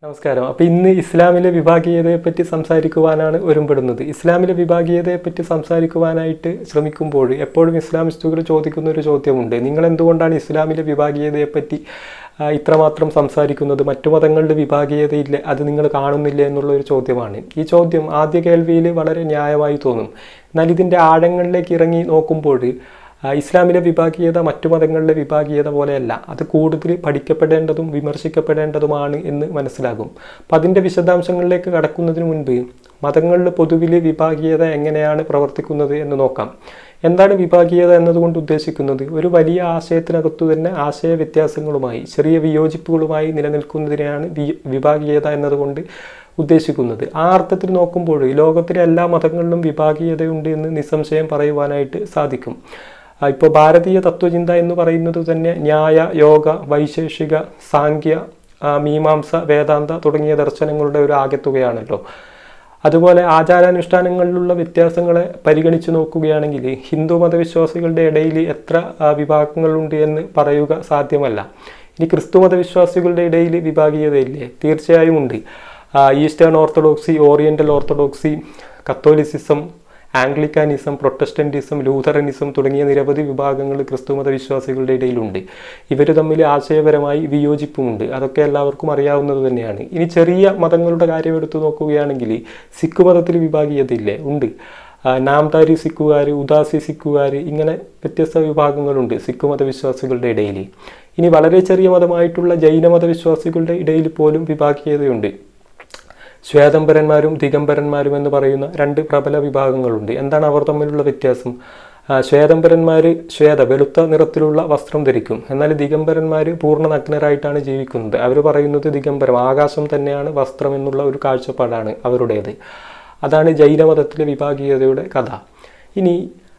നമസ്കാരം അപ്പോൾ ഇന്ന് ഇസ്ലാമിലെ വിഭാഗീയതയെ പറ്റി സംസാരിക്കുവാനാണ് ഒരുമ്പെടുന്നത് ഇസ്ലാമിലെ വിഭാഗീയതയെ പറ്റി സംസാരിക്കുവാനായിട്ട് ശ്രമിക്കുമ്പോൾ എപ്പോഴും ഇസ്ലാമിസ്റ്റുകൾ ചോദിക്കുന്ന ഒരു ചോദ്യമുണ്ട് നിങ്ങൾ എന്തുകൊണ്ടാണ് ഇസ്ലാമിലെ വിഭാഗീയതയെ പറ്റി ആ, ഇത്രമാത്രം സംസാരിക്കുന്നത് മറ്റു മതങ്ങളുടെ വിഭാഗീയതയില്ല അത് നിങ്ങൾ കാണുന്നില്ല എന്നുള്ള ഒരു ചോദ്യമാണ് ഈ ചോദ്യം ആദ്യ കേൾവിയിൽ വളരെ ന്യായമായി തോന്നും എന്നാൽ ഇതിൻ്റെ ആഴങ്ങളിലേക്ക് ഇറങ്ങി നോക്കുമ്പോൾ ആ, ഇസ്ലാമിലെ വിഭാഗീയത മറ്റു മതങ്ങളിലെ വിഭാഗീയത പോലെയല്ല അത് കൂടുതൽ പഠിക്കപ്പെടേണ്ടതും വിമർശിക്കപ്പെടേണ്ടതുമാണ് എന്ന് മനസ്സിലാകും അപ്പം അതിൻ്റെ വിശദാംശങ്ങളിലേക്ക് കടക്കുന്നതിന് മുൻപ് മതങ്ങളിൽ പൊതുവിൽ വിഭാഗീയത എങ്ങനെയാണ് പ്രവർത്തിക്കുന്നത് എന്ന് നോക്കാം എന്താണ് വിഭാഗീയത എന്നതുകൊണ്ട് ഉദ്ദേശിക്കുന്നത് ഒരു വലിയ ആശയത്തിനകത്തു തന്നെ ആശയ വ്യത്യാസങ്ങളുമായി ചെറിയ വിയോജിപ്പുകളുമായി നിലനിൽക്കുന്നതിനെയാണ് വി- വിഭാഗീയത എന്നതുകൊണ്ട് ഉദ്ദേശിക്കുന്നത് ആ അർത്ഥത്തിൽ നോക്കുമ്പോൾ ലോകത്തിലെ എല്ലാ മതങ്ങളിലും വിഭാഗീയതയുണ്ട് എന്ന് നിസ്സംശയം പറയുവാനായിട്ട് സാധിക്കും ആ, ഇപ്പോൾ ഭാരതീയ തത്വചിന്ത എന്ന് പറയുന്നത് തന്നെ ന്യായ യോഗ വൈശേഷിക സാങ്ക്യ ആ, മീമാംസ വേദാന്ത തുടങ്ങിയ ദർശനങ്ങളുടെ ഒരു ആകെത്തുകയാണല്ലോ അതുപോലെ ആചാരാനുഷ്ഠാനങ്ങളിലുള്ള വ്യത്യാസങ്ങളെ പരിഗണിച്ചു നോക്കുകയാണെങ്കിൽ ഹിന്ദു മതവിശ്വാസികളുടെ ഇടയിൽ എത്ര ആ, വിഭാഗങ്ങളുണ്ട് എന്ന് പറയുക സാധ്യമല്ല ഇനി ക്രിസ്തു മതവിശ്വാസികളുടെ ഇടയിൽ വിഭാഗീയതയില്ലേ തീർച്ചയായും ഉണ്ട് ആ, eastern orthodoxy oriental orthodoxy Catholicism Anglicanism Protestantism Lutheranism തുടങ്ങിയ നിരവധി വിഭാഗങ്ങൾ ക്രിസ്തുമത വിശ്വാസികളുടെ ഇടയിലുണ്ട് ഇവർ തമ്മിൽ ആശയപരമായി വിയോജിപ്പുമുണ്ട് അതൊക്കെ എല്ലാവർക്കും അറിയാവുന്നത് തന്നെയാണ് ഇനി ചെറിയ മതങ്ങളുടെ കാര്യം എടുത്തു നോക്കുകയാണെങ്കിൽ സിഖ് മതത്തിൽ വിഭാഗീയതയില്ലേ ഉണ്ട് ആ, നാംധാരി സിഖുകാർ ഉദാസി സിഖുകാർ ഇങ്ങനെ വ്യത്യസ്ത വിഭാഗങ്ങളുണ്ട് സിഖ് മതവിശ്വാസികളുടെ ഇടയിൽ ഇനി വളരെ ചെറിയ മതമായിട്ടുള്ള ജൈന മതവിശ്വാസികളുടെ ഇടയിൽ പോലും വിഭാഗീയതയുണ്ട് ശ്വേതംബരന്മാരും ദിഗംബരന്മാരും എന്ന് പറയുന്ന രണ്ട് പ്രബല വിഭാഗങ്ങളുണ്ട് എന്താണ് അവർ തമ്മിലുള്ള വ്യത്യാസം ആ, ശ്വേതംബരന്മാർ ശ്വേത വെളുത്ത നിറത്തിലുള്ള വസ്ത്രം ധരിക്കും എന്നാൽ ദിഗംബരന്മാർ പൂർണ്ണ നഗ്നരായിട്ടാണ് ജീവിക്കുന്നത് അവർ പറയുന്നത് ദിഗംബരം ആകാശം തന്നെയാണ് വസ്ത്രം എന്നുള്ള ഒരു കാഴ്ചപ്പാടാണ് അവരുടേത് അതാണ് ജൈനമതത്തിലെ വിഭാഗീയതയുടെ കഥ ഇനി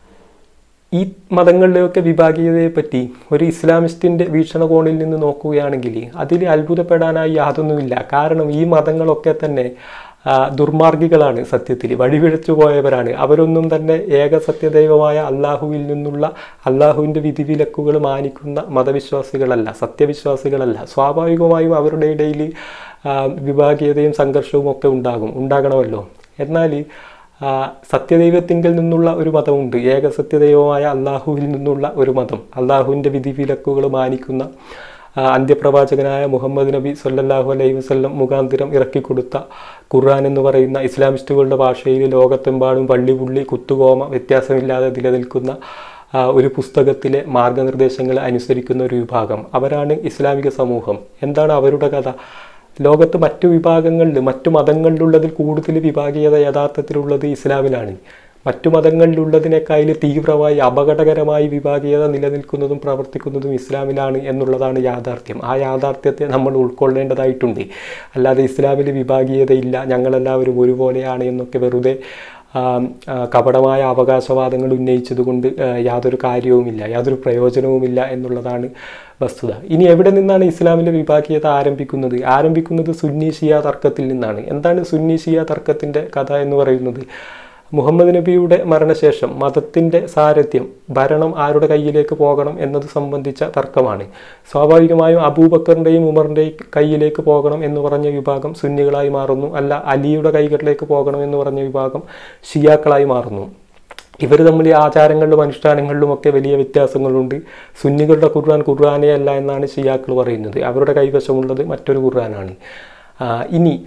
ഈ മതങ്ങളിലെയൊക്കെ വിഭാഗീയതയെ പറ്റി ഒരു ഇസ്ലാമിസ്റ്റിൻ്റെ വീക്ഷണകോണിൽ നിന്ന് നോക്കുകയാണെങ്കിൽ അതിൽ അത്ഭുതപ്പെടാനായി യാതൊന്നുമില്ല കാരണം ഈ മതങ്ങളൊക്കെ തന്നെ ആ, ദുർമാർഗികളാണ് സത്യത്തിൽ വഴിപിഴച്ചു പോയവരാണ് അവരൊന്നും തന്നെ ഏക സത്യദൈവമായ അള്ളാഹുവിൽ നിന്നുള്ള അള്ളാഹുവിൻ്റെ വിധിവിലക്കുകൾ മാനിക്കുന്ന മതവിശ്വാസികളല്ല സത്യവിശ്വാസികളല്ല സ്വാഭാവികമായും അവരുടെ ഇടയിൽ ആ, വിഭാഗീയതയും സംഘർഷവും ഒക്കെ ഉണ്ടാകും ഉണ്ടാകണമല്ലോ എന്നാൽ ആ, സത്യദൈവത്തിങ്കിൽ നിന്നുള്ള ഒരു മതമുണ്ട് ഏക സത്യദൈവമായ അള്ളാഹുവിൽ നിന്നുള്ള ഒരു മതം അള്ളാഹുവിൻ്റെ വിധിവിലക്കുകൾ മാനിക്കുന്ന ആ, അന്ത്യപ്രവാചകനായ മുഹമ്മദ് നബി സല്ലല്ലാഹു അലൈഹി വസല്ലം മുഖാന്തിരം ഇറക്കിക്കൊടുത്ത ഖുർആൻ എന്ന് പറയുന്ന ഇസ്ലാമിസ്റ്റുകളുടെ ഭാഷയിൽ ലോകത്തെമ്പാടും പള്ളിപുള്ളി കുത്തുകോമ വ്യത്യാസമില്ലാതെ നിലനിൽക്കുന്ന ആ, ഒരു പുസ്തകത്തിലെ മാർഗനിർദ്ദേശങ്ങൾ അനുസരിക്കുന്ന ഒരു വിഭാഗം അവരാണ് ഇസ്ലാമിക സമൂഹം എന്താണ് അവരുടെ കഥ ലോകത്ത് മറ്റു വിഭാഗങ്ങളിൽ മറ്റു മതങ്ങളിലുള്ളതിൽ കൂടുതൽ വിഭാഗീയത യഥാർത്ഥത്തിലുള്ളത് ഇസ്ലാമിലാണ് മറ്റു മതങ്ങളിലുള്ളതിനേക്കാൾ തീവ്രമായി അപകടകരമായി വിഭാഗീയത നിലനിൽക്കുന്നതും പ്രവർത്തിക്കുന്നതും ഇസ്ലാമിലാണ് എന്നുള്ളതാണ് യാഥാർത്ഥ്യം ആ യാഥാർത്ഥ്യത്തെ നമ്മൾ ഉൾക്കൊള്ളേണ്ടതായിട്ടുണ്ട് അല്ലാതെ ഇസ്ലാമിൽ വിഭാഗീയതയില്ല ഞങ്ങളെല്ലാവരും ഒരുപോലെയാണ് എന്നൊക്കെ വെറുതെ ആ, ആ, കപടമായ അവകാശവാദങ്ങൾ ഉന്നയിച്ചതുകൊണ്ട് ആ, യാതൊരു കാര്യവുമില്ല യാതൊരു പ്രയോജനവുമില്ല എന്നുള്ളതാണ് വസ്തുത ഇനി എവിടെ നിന്നാണ് ഇസ്ലാമിലെ വിഭാഗീയത ആരംഭിക്കുന്നത് ആരംഭിക്കുന്നത് സുന്നി ഷിയ തർക്കത്തിൽ നിന്നാണ് എന്താണ് സുന്നി ഷിയ തർക്കത്തിൻ്റെ കഥ എന്ന് പറയുന്നത് മുഹമ്മദ് നബിയുടെ മരണശേഷം മതത്തിൻ്റെ സാരഥ്യം ഭരണം ആരുടെ കയ്യിലേക്ക് പോകണം എന്നത് സംബന്ധിച്ച തർക്കമാണ് സ്വാഭാവികമായും അബൂബക്കറിൻ്റെയും ഉമറിൻ്റെയും കയ്യിലേക്ക് പോകണം എന്ന് പറഞ്ഞ വിഭാഗം സുന്നികളായി മാറുന്നു അല്ല അലിയുടെ കൈകളിലേക്ക് പോകണം എന്ന് പറഞ്ഞ വിഭാഗം ഷിയാക്കളായി മാറുന്നു ഇവർ തമ്മിൽ ആചാരങ്ങളിലും അനുഷ്ഠാനങ്ങളിലും ഒക്കെ വലിയ വ്യത്യാസങ്ങളുണ്ട് സുന്നികളുടെ ഖുർആൻ ഖുർആാനേ അല്ല എന്നാണ് ഷിയാക്കൾ പറയുന്നത് അവരുടെ കൈവശമുള്ളത് മറ്റൊരു ഖുർആനാണ് ആ, ഇനി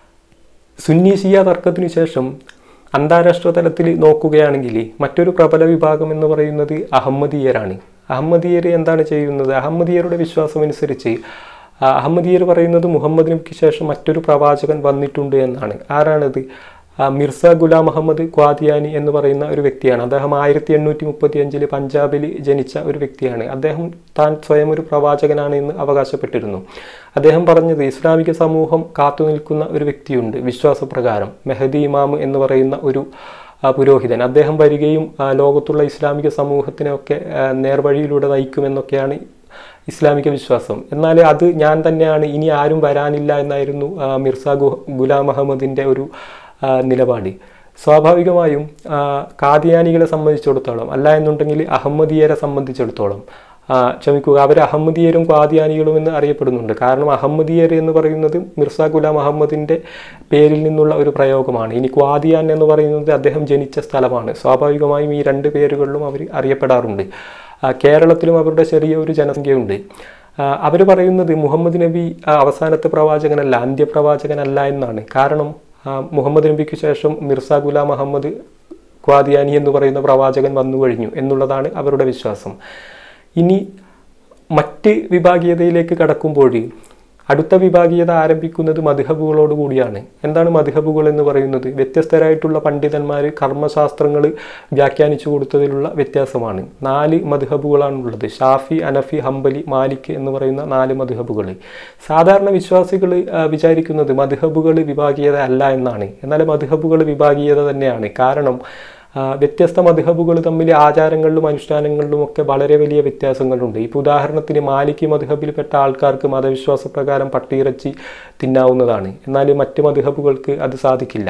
സുന്നി ഷിയ തർക്കത്തിനു ശേഷം അന്താരാഷ്ട്ര തലത്തിൽ നോക്കുകയാണെങ്കിൽ മറ്റൊരു പ്രബല വിഭാഗം എന്ന് പറയുന്നത് അഹമ്മദീയരാണ് അഹമ്മദീയർ എന്താണ് ചെയ്യുന്നത് അഹമ്മദീയരുടെ വിശ്വാസമനുസരിച്ച് ആ, അഹമ്മദീയർ പറയുന്നത് മുഹമ്മദ് നബിക്ക് ശേഷം മറ്റൊരു പ്രവാചകൻ വന്നിട്ടുണ്ട് എന്നാണ് ആരാണത് ആ, മിർസ ഗുലാം അഹമ്മദ് ഖ്വാദിയാനി എന്ന് പറയുന്ന ഒരു വ്യക്തിയാണ് അദ്ദേഹം ആയിരത്തി എണ്ണൂറ്റി മുപ്പത്തി അഞ്ചിൽ പഞ്ചാബിൽ ജനിച്ച ഒരു വ്യക്തിയാണ് അദ്ദേഹം താൻ സ്വയം ഒരു പ്രവാചകനാണ് എന്ന് അവകാശപ്പെട്ടിരുന്നു അദ്ദേഹം പറഞ്ഞത് ഇസ്ലാമിക സമൂഹം കാത്തു നിൽക്കുന്ന ഒരു വ്യക്തിയുണ്ട് വിശ്വാസപ്രകാരം മെഹദി ഇമാം എന്ന് പറയുന്ന ഒരു ആ, പുരോഹിതൻ അദ്ദേഹം വരികയും ആ, ലോകത്തുള്ള ഇസ്ലാമിക സമൂഹത്തിനെയൊക്കെ ആ, നേർവഴിയിലൂടെ നയിക്കുമെന്നൊക്കെയാണ് ഇസ്ലാമിക വിശ്വാസം എന്നാൽ അത് ഞാൻ തന്നെയാണ് ഇനി ആരും വരാനില്ല എന്നായിരുന്നു ആ, മിർസ ഗു ഗുലാം അഹമ്മദിൻ്റെ ഒരു ആ, നിലപാട് സ്വാഭാവികമായും ആ, കാദിയാനികളെ സംബന്ധിച്ചിടത്തോളം അല്ല എന്നുണ്ടെങ്കിൽ അഹമ്മദിയരെ സംബന്ധിച്ചിടത്തോളം ആ, ക്ഷമിക്കുക അവർ അഹമ്മദിയരും ഖാദിയാനികളും എന്ന് അറിയപ്പെടുന്നുണ്ട് കാരണം അഹമ്മദിയർ എന്ന് പറയുന്നത് മിർസ ഗുലാം അഹമ്മദിൻ്റെ പേരിൽ നിന്നുള്ള ഒരു പ്രയോഗമാണ് ഇനി ഖ്വാദിയാൻ എന്ന് പറയുന്നത് അദ്ദേഹം ജനിച്ച സ്ഥലമാണ് സ്വാഭാവികമായും ഈ രണ്ട് പേരുകളിലും അവർ അറിയപ്പെടാറുണ്ട് ആ, കേരളത്തിലും അവരുടെ ചെറിയ ഒരു ജനസംഖ്യയുണ്ട് അവർ പറയുന്നത് മുഹമ്മദ് നബി ആ, അവസാനത്തെ പ്രവാചകനല്ല അന്ത്യപ്രവാചകനല്ല എന്നാണ് കാരണം ആ, മുഹമ്മദ് നബിക്ക് ശേഷം മിർസ ഗുലാം അഹമ്മദ് ഖ്വാദിയാനി എന്ന് പറയുന്ന പ്രവാചകൻ വന്നു കഴിഞ്ഞു എന്നുള്ളതാണ് അവരുടെ വിശ്വാസം ഇനി മറ്റ് വിഭാഗീയതയിലേക്ക് കടക്കുമ്പോൾ അടുത്ത വിഭാഗീയത ആരംഭിക്കുന്നത് മധുഹബുകളോട് കൂടിയാണ് എന്താണ് മധുഹബുകൾ എന്ന് പറയുന്നത് വ്യത്യസ്തരായിട്ടുള്ള പണ്ഡിതന്മാർ കർമ്മശാസ്ത്രങ്ങൾ വ്യാഖ്യാനിച്ചു കൊടുത്തതിലുള്ള വ്യത്യാസമാണ് നാല് മധുഹബുകളാണുള്ളത് ഷാഫി അനഫി ഹംബലി മാലിക് എന്ന് പറയുന്ന നാല് മധുഹബുകൾ സാധാരണ വിശ്വാസികൾ വിചാരിക്കുന്നത് മധുഹബുകൾ വിഭാഗീയത അല്ല എന്നാണ് എന്നാൽ മധുഹബുകൾ വിഭാഗീയത തന്നെയാണ് കാരണം ആ, വ്യത്യസ്ത മധുഹബുകൾ തമ്മിൽ ആചാരങ്ങളിലും അനുഷ്ഠാനങ്ങളിലും ഒക്കെ വളരെ വലിയ വ്യത്യാസങ്ങളുണ്ട് ഇപ്പോൾ ഉദാഹരണത്തിന് മാലിക്കി മധുഹബിൽപ്പെട്ട ആൾക്കാർക്ക് മതവിശ്വാസ പ്രകാരം പട്ടിയിറച്ചി തിന്നാവുന്നതാണ് എന്നാൽ മറ്റ് മധുഹബുകൾക്ക് അത് സാധിക്കില്ല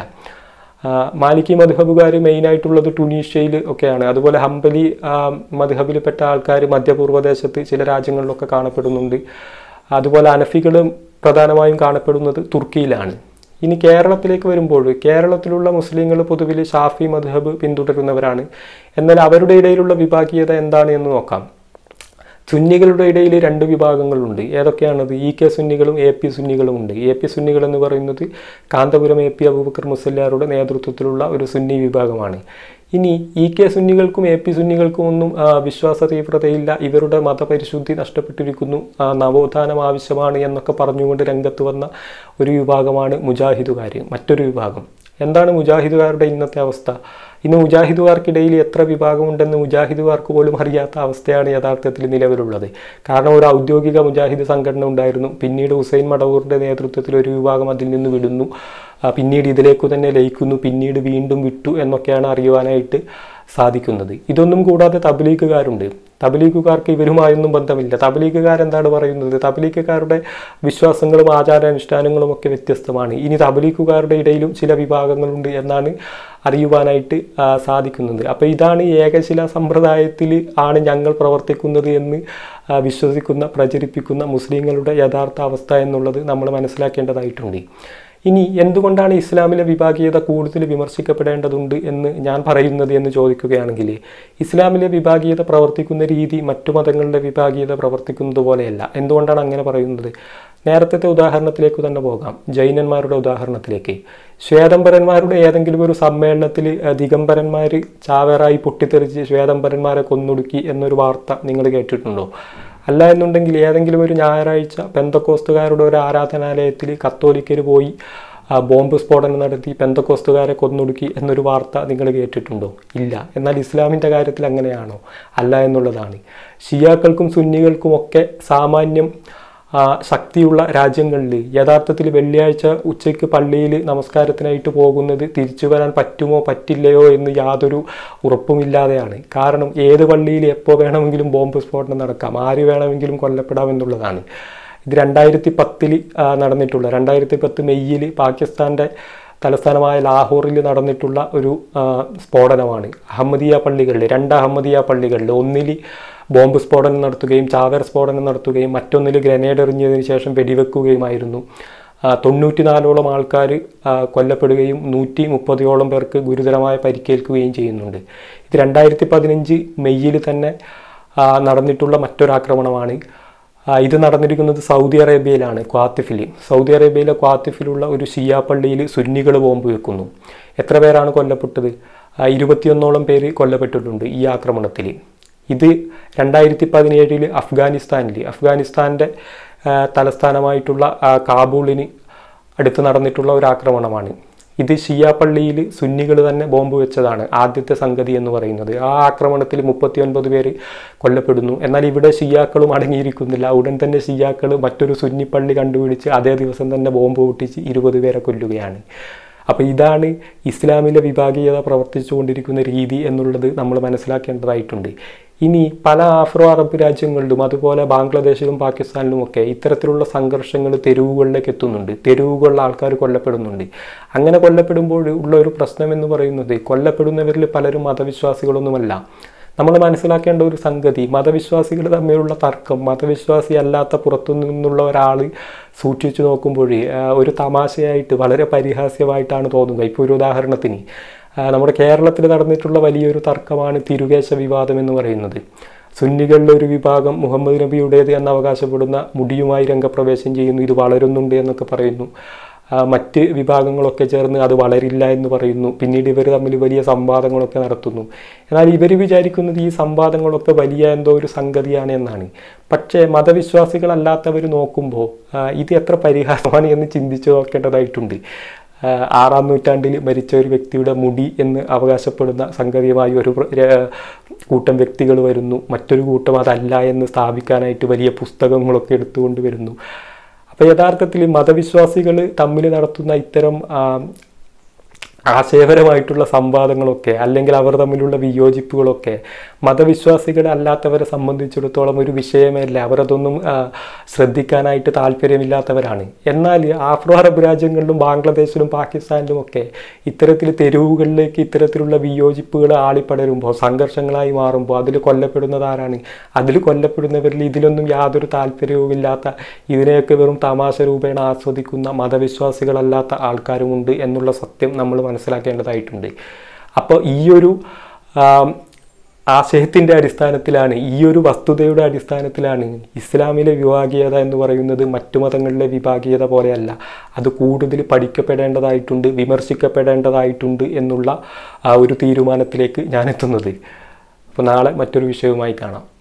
ആ, മാലിക്കി മധുഹബുകാർ മെയിനായിട്ടുള്ളത് ടുണീഷ്യയിൽ ഒക്കെയാണ് അതുപോലെ ഹംബലി ആ, മധുഹബിൽപ്പെട്ട ആൾക്കാർ മധ്യപൂർവ്വദേശത്ത് ചില രാജ്യങ്ങളിലൊക്കെ കാണപ്പെടുന്നുണ്ട് അതുപോലെ അനഫികളും പ്രധാനമായും കാണപ്പെടുന്നത് തുർക്കിയിലാണ് ഇനി കേരളത്തിലേക്ക് വരുമ്പോൾ കേരളത്തിലുള്ള മുസ്ലിങ്ങൾ പൊതുവിൽ ഷാഫി മദ്ഹബ് പിന്തുടരുന്നവരാണ് എന്നാൽ അവരുടെ ഇടയിലുള്ള വിഭാഗീയത എന്താണ് എന്ന് നോക്കാം സുന്നികളുടെ ഇടയിൽ രണ്ട് വിഭാഗങ്ങളുണ്ട് ഏതൊക്കെയാണത് ഇ കെ സുന്നികളും എ പി സുന്നികളും ഉണ്ട് എ പി സുന്നികൾ എന്ന് പറയുന്നത് കാന്തപുരം എ പി അബൂബക്കർ മുസല്ലാരുടെ നേതൃത്വത്തിലുള്ള ഒരു സുന്നി വിഭാഗമാണ് ഇനി ഇ കെ സുന്നികൾക്കും എ പി സുന്നികൾക്കും ഒന്നും ആ, വിശ്വാസ തീവ്രതയില്ല ഇവരുടെ മതപരിശുദ്ധി നഷ്ടപ്പെട്ടിരിക്കുന്നു ആ, നവോത്ഥാനം ആവശ്യമാണ് എന്നൊക്കെ പറഞ്ഞുകൊണ്ട് രംഗത്ത് വന്ന ഒരു വിഭാഗമാണ് മുജാഹിദുകാർ മറ്റൊരു വിഭാഗം എന്താണ് മുജാഹിദുകാരുടെ ഇന്നത്തെ അവസ്ഥ ഇന്ന് മുജാഹിദുകാർക്കിടയിൽ എത്ര വിഭാഗമുണ്ടെന്ന് മുജാഹിദുകാർക്ക് പോലും അറിയാത്ത അവസ്ഥയാണ് യഥാർത്ഥത്തിൽ നിലവിലുള്ളത് കാരണം ഒരു ഔദ്യോഗിക മുജാഹിദ് സംഘടന ഉണ്ടായിരുന്നു പിന്നീട് ഹുസൈൻ മടവൂറിൻ്റെ നേതൃത്വത്തിൽ ഒരു വിഭാഗം അതിൽ നിന്ന് വിടുന്നു ആ, പിന്നീട് ഇതിലേക്ക് തന്നെ ലയിക്കുന്നു പിന്നീട് വീണ്ടും വിട്ടു എന്നൊക്കെയാണ് അറിയുവാനായിട്ട് സാധിക്കുന്നത് ഇതൊന്നും കൂടാതെ തബ്ലീഗുകാരുണ്ട് തബ്ലീഗുകാർക്ക് ഇവരുമായൊന്നും ബന്ധമില്ല തബ്ലീഗുകാർ എന്താണ് പറയുന്നത് തബ്ലീഗുകാരുടെ വിശ്വാസങ്ങളും ആചാരാനുഷ്ഠാനങ്ങളും ഒക്കെ വ്യത്യസ്തമാണ് ഇനി തബ്ലീഗുകാരുടെ ഇടയിലും ചില വിഭാഗങ്ങളുണ്ട് എന്നാണ് അറിയുവാനായിട്ട് ആ, സാധിക്കുന്നത് അപ്പോൾ ഇതാണ് ഏകശില സമ്പ്രദായത്തിൽ ആണ് ഞങ്ങൾ പ്രവർത്തിക്കുന്നത് എന്ന് ആ, വിശ്വസിക്കുന്ന പ്രചരിപ്പിക്കുന്ന മുസ്ലിങ്ങളുടെ യഥാർത്ഥ അവസ്ഥ എന്നുള്ളത് നമ്മൾ മനസ്സിലാക്കേണ്ടതായിട്ടുണ്ട് ഇനി എന്തുകൊണ്ടാണ് ഇസ്ലാമിലെ വിഭാഗീയത കൂടുതൽ വിമർശിക്കപ്പെടേണ്ടതുണ്ട് എന്ന് ഞാൻ പറയുന്നത് എന്ന് ചോദിക്കുകയാണെങ്കിൽ ഇസ്ലാമിലെ വിഭാഗീയത പ്രവർത്തിക്കുന്ന രീതി മറ്റു മതങ്ങളുടെ വിഭാഗീയത പ്രവർത്തിക്കുന്നത് പോലെയല്ല എന്തുകൊണ്ടാണ് അങ്ങനെ പറയുന്നത് നേരത്തെ ഉദാഹരണത്തിലേക്ക് തന്നെ പോകാം ജൈനന്മാരുടെ ഉദാഹരണത്തിലേക്ക് ശ്വേതംബരന്മാരുടെ ഏതെങ്കിലും ഒരു സമ്മേളനത്തിൽ അഹ്, ദിഗംബരന്മാർ ചാവേറായി പൊട്ടിത്തെറിച്ച് ശ്വേതംബരന്മാരെ കൊന്നൊടുക്കി എന്നൊരു വാർത്ത നിങ്ങൾ കേട്ടിട്ടുണ്ടോ അല്ല എന്നുണ്ടെങ്കിൽ ഏതെങ്കിലും ഒരു ഞായറാഴ്ച പെന്തക്കോസ്തുകാരുടെ ഒരു ആരാധനാലയത്തിൽ കത്തോലിക്കർ പോയി ആ, ബോംബ് സ്ഫോടനം നടത്തി പെന്തക്കോസ്തുകാരെ കൊന്നൊടുക്കി എന്നൊരു വാർത്ത നിങ്ങൾ കേട്ടിട്ടുണ്ടോ ഇല്ല എന്നാൽ ഇസ്ലാമിൻ്റെ കാര്യത്തിൽ അങ്ങനെയാണോ അല്ല എന്നുള്ളതാണ് ഷിയാക്കൾക്കും സുന്നികൾക്കും ഒക്കെ സാമാന്യം ആ, ശക്തിയുള്ള രാജ്യങ്ങളിൽ യഥാർത്ഥത്തിൽ വെള്ളിയാഴ്ച ഉച്ചയ്ക്ക് പള്ളിയിൽ നമസ്കാരത്തിനായിട്ട് പോകുന്നത് തിരിച്ചു വരാൻ പറ്റുമോ പറ്റില്ലയോ എന്ന് യാതൊരു ഉറപ്പുമില്ലാതെയാണ് കാരണം ഏത് പള്ളിയിൽ എപ്പോൾ വേണമെങ്കിലും ബോംബ് സ്ഫോടനം നടക്കാം ആര് വേണമെങ്കിലും കൊല്ലപ്പെടാം എന്നുള്ളതാണ് ഇത് രണ്ടായിരത്തി പത്തിൽ നടന്നിട്ടുള്ള രണ്ടായിരത്തി പത്ത് മെയ്യിൽ പാകിസ്ഥാൻ്റെ തലസ്ഥാനമായ ലാഹോറിൽ നടന്നിട്ടുള്ള ഒരു ആ, സ്ഫോടനമാണ് അഹമ്മദിയ പള്ളികളിൽ രണ്ട് അഹമ്മദിയ പള്ളികളിൽ ഒന്നിൽ ബോംബ് സ്ഫോടനം നടത്തുകയും ചാവേർ സ്ഫോടനം നടത്തുകയും മറ്റൊന്നിൽ ഗ്രനേഡ് എറിഞ്ഞതിന് ശേഷം വെടിവെക്കുകയുമായിരുന്നു ആ, തൊണ്ണൂറ്റിനാലോളം ആൾക്കാർ കൊല്ലപ്പെടുകയും നൂറ്റി മുപ്പതോളം പേർക്ക് ഗുരുതരമായ പരിക്കേൽക്കുകയും ചെയ്യുന്നുണ്ട് ഇത് രണ്ടായിരത്തി പതിനഞ്ച് മെയ്യിൽ തന്നെ ആ, നടന്നിട്ടുള്ള മറ്റൊരാക്രമണമാണ് ആ, ഇത് നടന്നിരിക്കുന്നത് സൗദി അറേബ്യയിലാണ് ക്വാത്തിഫിൽ സൗദി അറേബ്യയിലെ ക്വാത്തിഫിലുള്ള ഒരു ഷിയ പള്ളിയിൽ സുന്നികൾ ബോംബ് വെക്കുന്നു എത്ര പേരാണ് കൊല്ലപ്പെട്ടത് ആ, ഇരുപത്തിയൊന്നോളം പേര് കൊല്ലപ്പെട്ടിട്ടുണ്ട് ഈ ആക്രമണത്തിൽ ഇത് രണ്ടായിരത്തി പതിനേഴിൽ അഫ്ഗാനിസ്ഥാനിൽ അഫ്ഗാനിസ്ഥാൻ്റെ ആ, തലസ്ഥാനമായിട്ടുള്ള ആ, കാബൂളിന് അടുത്ത് നടന്നിട്ടുള്ള ഒരു ആക്രമണമാണ് ഇത് ഷിയ പള്ളിയിൽ സുന്നികൾ തന്നെ ബോംബ് വെച്ചതാണ് ആദ്യത്തെ സംഗതി എന്ന് പറയുന്നത് ആ ആക്രമണത്തിൽ മുപ്പത്തിയൊൻപത് പേര് കൊല്ലപ്പെടുന്നു എന്നാൽ ഇവിടെ ഷിയാക്കളും അടങ്ങിയിരിക്കുന്നില്ല ഉടൻ തന്നെ ഷിയാക്കൾ മറ്റൊരു സുന്നി പള്ളി കണ്ടുപിടിച്ച് അതേ ദിവസം തന്നെ ബോംബ് പൊട്ടിച്ച് ഇരുപത് പേരെ കൊല്ലുകയാണ് അപ്പോൾ ഇതാണ് ഇസ്ലാമിലെ വിഭാഗീയത പ്രവർത്തിച്ചുകൊണ്ടിരിക്കുന്ന രീതി എന്നുള്ളത് നമ്മൾ മനസ്സിലാക്കേണ്ടതായിട്ടുണ്ട് ഇനി പല ആഫ്രോ അറബ് രാജ്യങ്ങളിലും അതുപോലെ ബാംഗ്ലാദേശിലും പാകിസ്ഥാനിലും ഒക്കെ ഇത്തരത്തിലുള്ള സംഘർഷങ്ങൾ തെരുവുകളിലേക്ക് എത്തുന്നുണ്ട് തെരുവുകളിൽ ആൾക്കാർ കൊല്ലപ്പെടുന്നുണ്ട് അങ്ങനെ കൊല്ലപ്പെടുമ്പോൾ ഉള്ള ഒരു പ്രശ്നം എന്ന് പറയുന്നത് കൊല്ലപ്പെടുന്നവരിൽ പലരും മതവിശ്വാസികളൊന്നുമല്ല നമ്മൾ മനസ്സിലാക്കേണ്ട ഒരു സംഗതി മതവിശ്വാസികൾ തമ്മിലുള്ള തർക്കം മതവിശ്വാസി അല്ലാത്ത പുറത്തു നിന്നുള്ള ഒരാൾ സൂക്ഷിച്ചു നോക്കുമ്പോഴേ ആ, ഒരു തമാശയായിട്ട് വളരെ പരിഹാസ്യമായിട്ടാണ് തോന്നുന്നത് ഇപ്പോൾ ഒരു ഉദാഹരണത്തിന് ആ, നമ്മുടെ കേരളത്തിൽ നടന്നിട്ടുള്ള വലിയൊരു തർക്കമാണ് തിരുകേശ വിവാദം എന്ന് പറയുന്നത് സുന്നികളിലെ ഒരു വിഭാഗം മുഹമ്മദ് നബിയുടേത് എന്ന് അവകാശപ്പെടുന്ന മുടിയുമായി രംഗപ്രവേശം ചെയ്യുന്നു ഇത് വളരുന്നുണ്ട് എന്നൊക്കെ പറയുന്നു ആ, മറ്റ് വിഭാഗങ്ങളൊക്കെ ചേർന്ന് അത് വളരില്ല എന്ന് പറയുന്നു പിന്നീട് ഇവർ തമ്മിൽ വലിയ സംവാദങ്ങളൊക്കെ നടത്തുന്നു എന്നാൽ ഇവർ വിചാരിക്കുന്നത് ഈ സംവാദങ്ങളൊക്കെ വലിയ എന്തോ ഒരു സംഗതിയാണ് എന്നാണ് പക്ഷേ മതവിശ്വാസികളല്ലാത്തവർ നോക്കുമ്പോൾ ആ, ഇത് എത്ര പരിഹാസമാണ് എന്ന് ചിന്തിച്ചു നോക്കേണ്ടതായിട്ടുണ്ട് ആ, ആറാം നൂറ്റാണ്ടിൽ മരിച്ച ഒരു വ്യക്തിയുടെ മുടി എന്ന് അവകാശപ്പെടുന്ന സംഗതിയുമായി ഒരു പ്ര- ര- കൂട്ടം വ്യക്തികൾ വരുന്നു മറ്റൊരു കൂട്ടം അതല്ല എന്ന് സ്ഥാപിക്കാനായിട്ട് വലിയ പുസ്തകങ്ങളൊക്കെ എടുത്തുകൊണ്ട് വരുന്നു അപ്പോൾ യഥാർത്ഥത്തിൽ മതവിശ്വാസികൾ തമ്മിൽ നടത്തുന്ന ഇത്തരം ആ, ആശയപരമായിട്ടുള്ള സംവാദങ്ങളൊക്കെ അല്ലെങ്കിൽ അവർ തമ്മിലുള്ള വിയോജിപ്പുകളൊക്കെ മതവിശ്വാസികളെ അല്ലാത്തവരെ സംബന്ധിച്ചിടത്തോളം ഒരു വിഷയമല്ല അവരതൊന്നും ആ, ശ്രദ്ധിക്കാനായിട്ട് താല്പര്യമില്ലാത്തവരാണ് എന്നാൽ ആഫ്രോ അറബ് രാജ്യങ്ങളിലും ബാംഗ്ലാദേശിലും പാകിസ്ഥാനിലും ഒക്കെ ഇത്തരത്തിൽ തെരുവുകളിലേക്ക് ഇത്തരത്തിലുള്ള വിയോജിപ്പുകൾ ആളിപ്പടരുമ്പോൾ സംഘർഷങ്ങളായി മാറുമ്പോൾ അതിൽ കൊല്ലപ്പെടുന്നത് ആരാണ് അതിൽ കൊല്ലപ്പെടുന്നവരിൽ ഇതിലൊന്നും യാതൊരു താല്പര്യവുമില്ലാത്ത ഇതിനെയൊക്കെ വെറും തമാശ രൂപേണ ആസ്വദിക്കുന്ന മതവിശ്വാസികളല്ലാത്ത ആൾക്കാരുമുണ്ട് എന്നുള്ള സത്യം നമ്മൾ മനസ്സിലാക്കേണ്ടതായിട്ടുണ്ട് അപ്പോൾ ഈ ഒരു ആം, ആശയത്തിൻ്റെ അടിസ്ഥാനത്തിലാണ് ഈ ഒരു വസ്തുതയുടെ അടിസ്ഥാനത്തിലാണ് ഇസ്ലാമിലെ വിഭാഗീയത എന്ന് പറയുന്നത് മറ്റു മതങ്ങളിലെ വിഭാഗീയത പോലെയല്ല അത് കൂടുതൽ പഠിക്കപ്പെടേണ്ടതായിട്ടുണ്ട് വിമർശിക്കപ്പെടേണ്ടതായിട്ടുണ്ട് എന്നുള്ള ആ ഒരു തീരുമാനത്തിലേക്ക് ഞാൻ എത്തുന്നത് അപ്പോൾ നാളെ മറ്റൊരു വിഷയവുമായി കാണാം